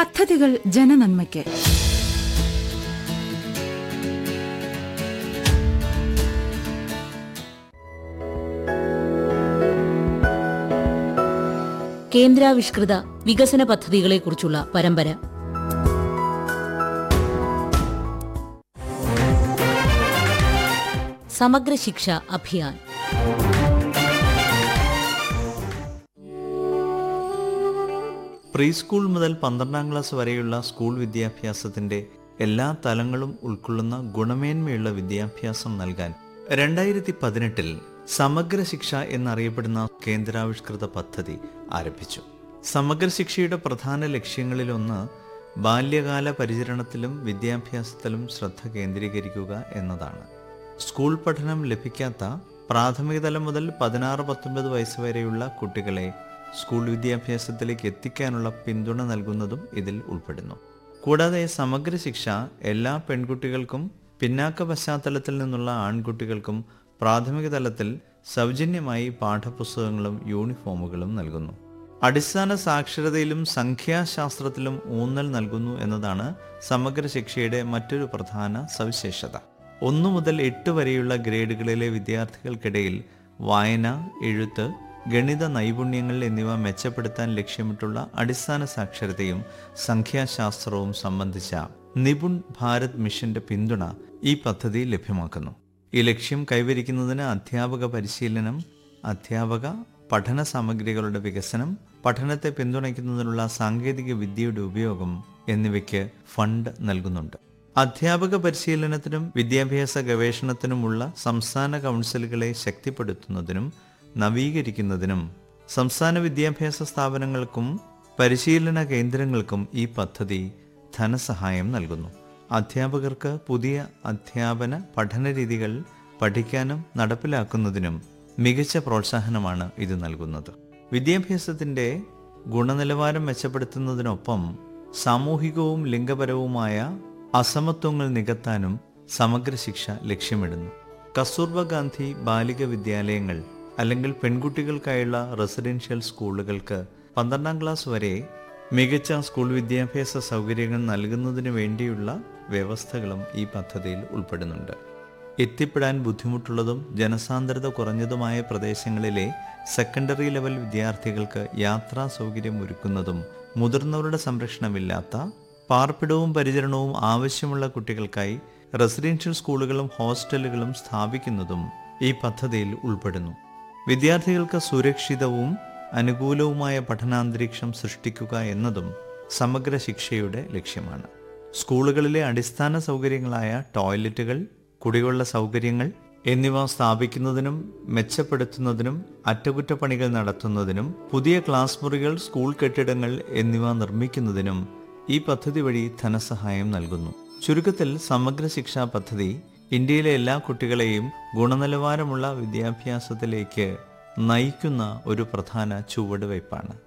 പദ്ധതികൾ ജനനന്മയ്ക്ക് കേന്ദ്രാവിഷ്കൃത വികസന പദ്ധതികളെക്കുറിച്ചുള്ള പരമ്പര സമഗ്ര ശിക്ഷ അഭിയാൻ പ്രീ സ്കൂൾ മുതൽ പന്ത്രണ്ടാം ക്ലാസ് വരെയുള്ള സ്കൂൾ വിദ്യാഭ്യാസത്തിന്റെ എല്ലാ തലങ്ങളും ഉൾക്കൊള്ളുന്ന ഗുണമേന്മയുള്ള വിദ്യാഭ്യാസം നൽകാൻ രണ്ടായിരത്തി പതിനെട്ടിൽ സമഗ്ര ശിക്ഷ എന്നറിയപ്പെടുന്ന കേന്ദ്രാവിഷ്കൃത പദ്ധതി ആരംഭിച്ചു സമഗ്ര ശിക്ഷയുടെ പ്രധാന ലക്ഷ്യങ്ങളിലൊന്ന് ബാല്യകാല പരിചരണത്തിലും വിദ്യാഭ്യാസത്തിലും ശ്രദ്ധ കേന്ദ്രീകരിക്കുക എന്നതാണ് സ്കൂൾ പഠനം ലഭിക്കാത്ത പ്രാഥമിക തലം മുതൽ പതിനാറ് പത്തൊൻപത് വയസ്സ് വരെയുള്ള കുട്ടികളെ സ്കൂൾ വിദ്യാഭ്യാസത്തിലേക്ക് എത്തിക്കാനുള്ള പിന്തുണ നൽകുന്നതും ഇതിൽ ഉൾപ്പെടുന്നു കൂടാതെ സമഗ്ര ശിക്ഷ എല്ലാ പെൺകുട്ടികൾക്കും പിന്നാക്ക പശ്ചാത്തലത്തിൽ നിന്നുള്ള ആൺകുട്ടികൾക്കും പ്രാഥമിക തലത്തിൽ സൗജന്യമായി പാഠപുസ്തകങ്ങളും യൂണിഫോമുകളും നൽകുന്നു അടിസ്ഥാന സാക്ഷരതയിലും സംഖ്യാശാസ്ത്രത്തിലും ഊന്നൽ നൽകുന്നു എന്നതാണ് സമഗ്ര ശിക്ഷയുടെ മറ്റൊരു പ്രധാന സവിശേഷത ഒന്നു മുതൽ എട്ട് വരെയുള്ള ഗ്രേഡുകളിലെ വിദ്യാർത്ഥികൾക്കിടയിൽ വായന എഴുത്ത് ഗണിത നൈപുണ്യങ്ങൾ എന്നിവ മെച്ചപ്പെടുത്താൻ ലക്ഷ്യമിട്ടുള്ള അടിസ്ഥാന സാക്ഷരതയും സംഖ്യാശാസ്ത്രവും സംബന്ധിച്ച നിപുൺ ഭാരത് മിഷന്റെ പിന്തുണ ഈ പദ്ധതി ലഭ്യമാക്കുന്നു ഈ ലക്ഷ്യം കൈവരിക്കുന്നതിന് അധ്യാപക പരിശീലനം അധ്യാപക പഠന സാമഗ്രികളുടെ വികസനം പഠനത്തെ പിന്തുണയ്ക്കുന്നതിനുള്ള സാങ്കേതിക വിദ്യയുടെ ഉപയോഗം എന്നിവയ്ക്ക് ഫണ്ട് നൽകുന്നുണ്ട് അധ്യാപക പരിശീലനത്തിനും വിദ്യാഭ്യാസ ഗവേഷണത്തിനുമുള്ള സംസ്ഥാന കൗൺസിലുകളെ ശക്തിപ്പെടുത്തുന്നതിനും നവീകരിക്കുന്നതിനും സംസ്ഥാന വിദ്യാഭ്യാസ സ്ഥാപനങ്ങൾക്കും പരിശീലന കേന്ദ്രങ്ങൾക്കും ഈ പദ്ധതി ധനസഹായം നൽകുന്നു അധ്യാപകർക്ക് പുതിയ അധ്യാപന പഠന രീതികൾ പഠിക്കാനും നടപ്പിലാക്കുന്നതിനും മികച്ച പ്രോത്സാഹനമാണ് ഇത് നൽകുന്നത് വിദ്യാഭ്യാസത്തിന്റെ ഗുണനിലവാരം മെച്ചപ്പെടുത്തുന്നതിനൊപ്പം സാമൂഹികവും ലിംഗപരവുമായ അസമത്വങ്ങൾ നികത്താനും സമഗ്ര ശിക്ഷ ലക്ഷ്യമിടുന്നു കസ്തൂർബ ഗാന്ധി ബാലിക വിദ്യാലയങ്ങൾ അല്ലെങ്കിൽ പെൺകുട്ടികൾക്കായുള്ള റെസിഡൻഷ്യൽ സ്കൂളുകൾക്ക് പന്ത്രണ്ടാം ക്ലാസ് വരെ മികച്ച സ്കൂൾ വിദ്യാഭ്യാസ സൗകര്യങ്ങൾ നൽകുന്നതിന് വേണ്ടിയുള്ള വ്യവസ്ഥകളും ഈ പദ്ധതിയിൽ ഉൾപ്പെടുന്നുണ്ട് എത്തിപ്പെടാൻ ബുദ്ധിമുട്ടുള്ളതും ജനസാന്ദ്രത കുറഞ്ഞതുമായ പ്രദേശങ്ങളിലെ സെക്കൻഡറി ലെവൽ വിദ്യാർത്ഥികൾക്ക് യാത്രാ സൗകര്യം ഒരുക്കുന്നതും മുതിർന്നവരുടെ സംരക്ഷണമില്ലാത്ത പാർപ്പിടവും പരിചരണവും ആവശ്യമുള്ള കുട്ടികൾക്കായി റെസിഡൻഷ്യൽ സ്കൂളുകളും ഹോസ്റ്റലുകളും സ്ഥാപിക്കുന്നതും ഈ പദ്ധതിയിൽ ഉൾപ്പെടുന്നു വിദ്യാർത്ഥികൾക്ക് സുരക്ഷിതവും അനുകൂലവുമായ പഠനാന്തരീക്ഷം സൃഷ്ടിക്കുക എന്നതും സമഗ്ര ശിക്ഷയുടെ ലക്ഷ്യമാണ് സ്കൂളുകളിലെ അടിസ്ഥാന സൗകര്യങ്ങളായ ടോയ്ലറ്റുകൾ കുടിവെള്ള സൗകര്യങ്ങൾ എന്നിവ സ്ഥാപിക്കുന്നതിനും മെച്ചപ്പെടുത്തുന്നതിനും അറ്റകുറ്റപ്പണികൾ നടത്തുന്നതിനും പുതിയ ക്ലാസ് മുറികൾ സ്കൂൾ കെട്ടിടങ്ങൾ എന്നിവ നിർമ്മിക്കുന്നതിനും ഈ പദ്ധതി വഴി ധനസഹായം നൽകുന്നു ചുരുക്കത്തിൽ സമഗ്ര ശിക്ഷാ പദ്ധതി ഇന്ത്യയിലെ എല്ലാ കുട്ടികളെയും ഗുണനിലവാരമുള്ള വിദ്യാഭ്യാസത്തിലേക്ക് നയിക്കുന്ന ഒരു പ്രധാന ചുവടുവയ്പ്പാണ്